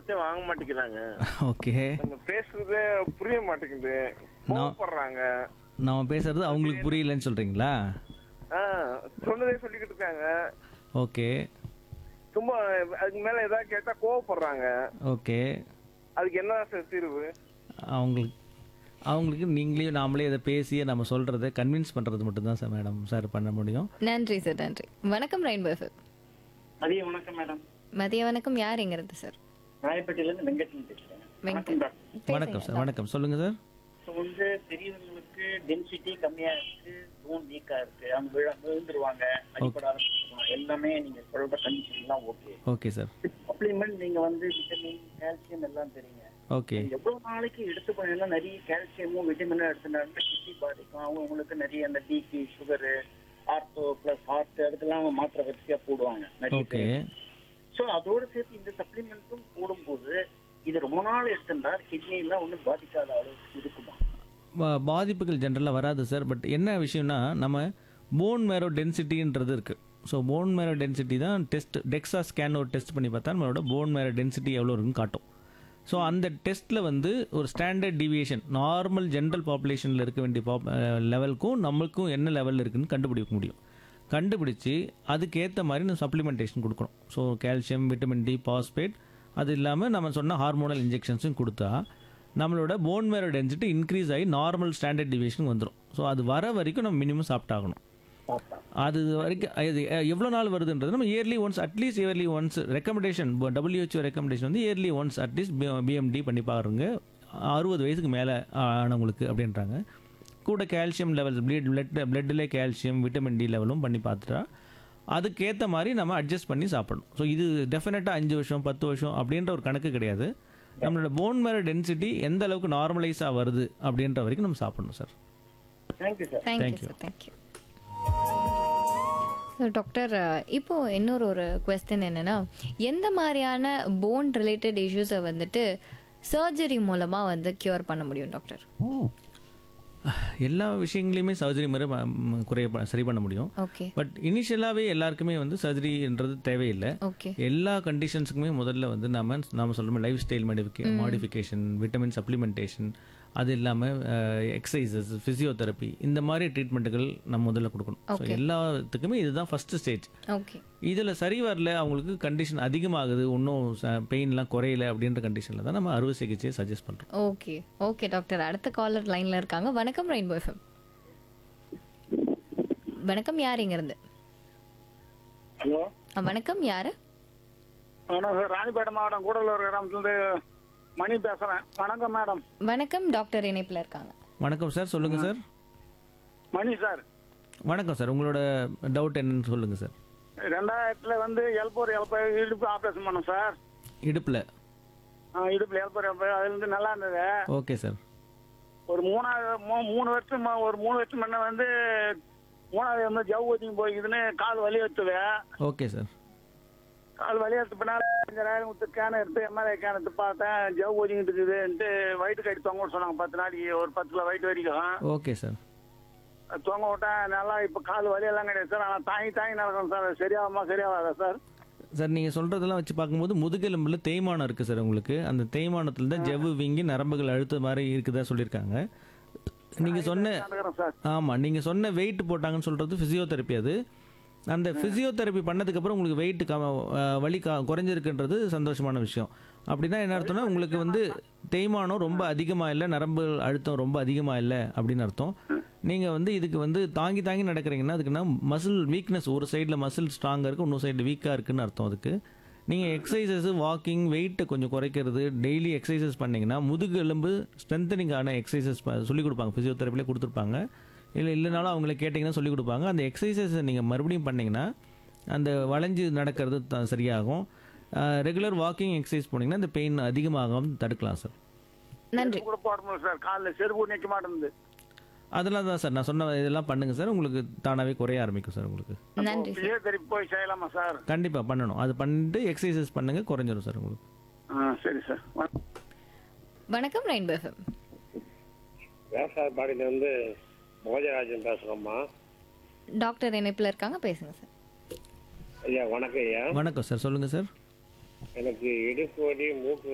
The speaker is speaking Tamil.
வார்த்தையே வாங்க மாட்டேங்கிறாங்க ஓகே நம்ம பேசுறதே புரிய மாட்டேங்குது கோவப்படுறாங்க நம்ம பேசுறது அவங்களுக்கு புரியலன்னு சொல்றீங்களா ஆ, சொன்னதே சொல்லிக்கிட்டு இருக்காங்க ஓகே சும்மா அதுக்கு மேல ஏதாவது கேட்டா கோவப்படுறாங்க ஓகே அதுக்கு என்ன சார் தீர்வு அவங்களுக்கு அவங்களுக்கு நீங்களே நாமளே இதை பேசி நம்ம சொல்கிறத கன்வின்ஸ் பண்ணுறது மட்டும்தான் சார் மேடம் சார் பண்ண முடியும் நன்றி சார் நன்றி வணக்கம் ரெயின்போ எஃப்எம் மதிய வணக்கம் மேடம் மதிய வணக்கம் யாருங்கிறது சார் ராயப்பேட்டையில இருந்து வெங்கட்டன் பேசுறேன் வெங்கட் வணக்கம் சார் வணக்கம் சொல்லுங்கள் சார் ஸோ வந்து பெரியவங்களுக்கு டென்சிட்டி கம்மியா இருக்கு போன் வீக்கா இருக்கு அவங்க விழ விழுந்துருவாங்க அடிப்பட ஆரம்பிச்சிருவாங்க எல்லாமே நீங்க சொல்ற கண்டிஷன் எல்லாம் ஓகே ஓகே சார் சப்ளிமெண்ட் நீங்க வந்து விட்டமின் கால்சியம் எல்லாம் தெரியுங்க ஓகே எவ்வளவு நாளைக்கு எடுத்து போனீங்கன்னா நிறைய கால்சியமும் விட்டமினும் எடுத்துனாலும் கிட்னி பாதிக்கும் அவங்க உங்களுக்கு நிறைய அந்த BP sugar ortho plus heart அதுக்கெல்லாம் மாத்திரை வரிசையா போடுவாங்க நிறைய ஓகே பேர் ஸோ அதோட சேர்த்து இந்த சப்ளிமெண்ட்டும் போடும்போது இது ரொம்ப நாள் எடுத்திருந்தா கிட்னி எல்லாம் ஒன்றும் பாதிக்காத அளவுக்கு இருக்குமா பா- பாதிப்புகள் ஜென்ரலாக வராது சார் பட் என்ன விஷயம்னா நம்ம போன் மேரோ டென்சிட்டின்றது இருக்குது ஸோ போன் மேரோ டென்சிட்டி தான் டெஸ்ட் டெக்ஸா ஸ்கேன் ஒரு டெஸ்ட் பண்ணி பார்த்தா நம்மளோட போன் மேரோ டென்சிட்டி எவ்வளோ இருக்குன்னு காட்டும் ஸோ அந்த டெஸ்ட்டில் வந்து ஒரு ஸ்டாண்டர்ட் டிவியேஷன் நார்மல் ஜென்ரல் பாப்புலேஷனில் இருக்க வேண்டிய பாப் லெவலுக்கும் நம்மளுக்கும் என்ன லெவலில் இருக்குன்னு கண்டுபிடிக்க முடியும் கண்டுபிடிச்சி அதுக்கேற்ற மாதிரி நம்ம சப்ளிமெண்டேஷன் கொடுக்கணும் so calcium vitamin D phosphate அது இல்லாமல் நம்ம சொன்ன ஹார்மோனல் இன்ஜெக்ஷன்ஸும் கொடுத்தா நம்மளோட போன் மேரோ டென்சிட்டி இன்க்ரீஸ் ஆகி நார்மல் ஸ்டாண்டர்ட் டிவியேஷன் வந்துடும் ஸோ அது வர வரைக்கும் நம்ம மினிமம் சாப்பிட்டாகணும் அது வரைக்கும் அது எவ்வளோ நாள் வருதுன்றது நம்ம yearly once at least yearly once recommendation WHO recommendation வந்து இயர்லி ஒன்ஸ் அட்லீஸ்ட் பிஎம்டி பண்ணி பாருங்க அறுபது வயசுக்கு மேலே ஆனவங்களுக்கு அப்படின்றாங்க கூட கால்சியம் லெவல் பிளட் பிளட் பிளட்டில் கால்சியம் விட்டமின் டி லெவலும் பண்ணி பார்த்துட்டா அதுக்கேற்ற மாதிரி நம்ம அட்ஜஸ்ட் பண்ணி சாப்பிடணும் ஸோ இது டெஃபினட்டாக அஞ்சு வருஷம் பத்து வருஷம் அப்படின்ற ஒரு கணக்கு கிடையாது நம்மளோட போன் மேரோ டென்சிட்டி எந்த அளவுக்கு நார்மலைஸாக வருது அப்படின்ற வரைக்கும் நம்ம சாப்பிடணும் sir thank you sir thank you Thank you. Sir thank you doctor இப்போ இன்னொரு ஒரு கொஸ்டின் என்னன்னா எந்த மாதிரியான போன் ரிலேட்டட் இஷ்யூஸை வந்துட்டு சர்ஜரி மூலமா வந்து கியூர் பண்ண முடியும் டாக்டர் எல்லா விஷயங்களையுமே சர்ஜரி மாதிரி ப- ம், குறைய ப- சரி பண்ண முடியும் ஓகே பட் இனிஷியலாகவே எல்லாருக்குமே வந்து சர்ஜரின்றது தேவையில்லை ஓகே எல்லா கண்டிஷன்ஸுக்குமே முதல்ல வந்து நாம நாம சொல்கிற lifestyle modifica modification vitamin supplementation அது இல்லாமல் எக்ஸசைசஸ் ஃபிசியோதெரப்பி இந்த மாதிரி ட்ரீட்மெண்ட்டுகள் நம்ம முதல்ல கொடுக்கணும் ஸோ எல்லாத்துக்குமே இதுதான் ஃபஸ்ட்டு ஸ்டேஜ் ஓகே இதில் சரி வரல அவங்களுக்கு கண்டிஷன் அதிகமாகுது இன்னும் பெயின்லாம் குறையல அப்படின்ற கண்டிஷனில் தான் நம்ம அறுவை சிகிச்சையை சஜஸ்ட் பண்ணுறோம் ஓகே ஓகே டாக்டர் அடுத்த காலர் லைன்ல இருக்காங்க வணக்கம் ரெயின்போ எஃப்எம் வணக்கம் யார் இங்க இருந்து ஹலோ ஆ, வணக்கம் யாரு வணக்கம் சார் ராணிப்பேட்டை மாவட்டம் கூடலூர் கிராமத்துலேருந்து மணி பேசுகிறேன் வணக்கம் மேடம் வணக்கம் டாக்டர் இணைப்புல இருக்காங்க வணக்கம் சார் சொல்லுங்கள் சார் மணி சார் வணக்கம் சார் உங்களோட டவுட் என்னன்னு சொல்லுங்கள் சார் ரெண்டாயிரத்துல வந்து எல்போர் எல்போ இடுப்பு ஆப்ரேஷன் பண்ணோம் சார் இடுப்பில் ஆ, இடுப்புல எல்போர் எல்போ அதுல இருந்து நல்லா இருந்தது ஓகே சார் ஒரு மூணாவது மூ- மூணு வருஷம் ம- ஒரு மூணு வருஷம் முன்ன வந்து மூணாவது வந்து ஜவ் ஊத்திங்க போய்க்குதுன்னு கால் வலி எடுத்துது ஓகே சார் கால் வலி எடுத்த பின்னால அஞ்சாயிரம் கொடுத்து கேன் எடுத்து எம்ஆர்ஐ கேன் எடுத்து பார்த்தேன் ஜவ் ஊதிங்கிட்டு இருக்குதுன்ட்டு வயிற்று கட்டி தொங்க விட சொன்னாங்க பத்து நாளைக்கு ஒரு பத்து கிலோ வயிற்று வரைக்கும் ஓகே சார் தொங்க விட்டேன் நல்லா இப்போ கால் வலி எல்லாம் கிடையாது சார் ஆனால் தாங்கி தாங்கி நடக்கணும் சார் அது சரியாகுமா சரியாகாதா சார் சார் நீங்கள் சொல்கிறதெல்லாம் வச்சு பார்க்கும்போது முதுகெலும்பில் தேய்மானம் இருக்குது சார் உங்களுக்கு அந்த தேய்மானத்தில் தான் ஜவ்வு வீங்கி நரம்புகள் அழுத்த மாதிரி இருக்குதா சொல்லியிருக்காங்க நீங்கள் சொன்ன நடக்கிறேன் சார் ஆமாம் நீங்கள் சொன்ன வெயிட் போட்டாங்கன்னு சொல்கிறது ஃபிசியோதெரப்பி அது அந்த ஃபிசியோதெரப்பி பண்ணதுக்கப்புறம் உங்களுக்கு வெயிட் க அஹ் வலி க குறைஞ்சிருக்குன்றது சந்தோஷமான விஷயம் அப்படின்னா என்ன அர்த்தம்னா உங்களுக்கு வந்து தேய்மானம் ரொம்ப அதிகமாக இல்லை நரம்பு அழுத்தம் ரொம்ப அதிகமாக இல்லை அப்படின்னு அர்த்தம் நீங்கள் வந்து இதுக்கு வந்து தாங்கி தாங்கி நடக்கிறீங்கன்னா அதுக்குன்னா மசில் வீக்னஸ் ஒரு சைடில் மசில் ஸ்ட்ராங்காக இருக்குது இன்னொரு சைடில் வீக்காக இருக்குன்னு அர்த்தம் அதுக்கு நீங்கள் எக்ஸசைசஸ் வாக்கிங் வெயிட்டை கொஞ்சம் குறைக்கிறது டெய்லி எக்ஸசைசஸ் பண்ணீங்கன்னா முதுகு எலும்பு ஸ்ட்ரென்தனிங்கான எக்ஸசைசஸ் சொல்லிக் கொடுப்பாங்க ஃபிசியோதெரப்பிலே கொடுத்துருப்பாங்க இல்லை இல்லைனாலும் அவங்கள கேட்டிங்கன்னா சொல்லிக் கொடுப்பாங்க அந்த எக்ஸசைசஸை நீங்கள் மறுபடியும் பண்ணீங்கன்னா அந்த வளைஞ்சு நடக்கிறது த- சரியாகும் ரெகுலர் வாக்கிங் எக்ஸசைஸ் போனீங்கன்னா இந்த பெயின் அதிகமாகாம தடுக்கலாம் சார் நன்றி கூட போட முடியல சார் காலில் செருப்பு நிற்க மாட்டேங்குது அதெல்லாம் தான் சார் நான் சொன்ன இதெல்லாம் பண்ணுங்கள் சார் உங்களுக்கு தானாகவே குறைய ஆரம்பிக்கும் சார் உங்களுக்கு நன்றி சார் பிசியோதெரப்பி போய் செய்யலாமா சார் கண்டிப்பாக பண்ணணும் அது பண்ணிட்டு எக்ஸசைசஸ் பண்ணுங்கள் குறைஞ்சிரும் சார் உங்களுக்கு ஆ சரி சார் வணக்கம் ரெயின்போ எஃப்எம் விவசாயப்பாடியில இருந்து மோஜராஜன் பேசுறோம்மா டாக்டர் இணைப்புல இருக்காங்க பேசுங்க சார் ஐயா வணக்கம் ஐயா வணக்கம் சார் சொல்லுங்கள் சார் எனக்கு இடுப்பு வலி மூட்டு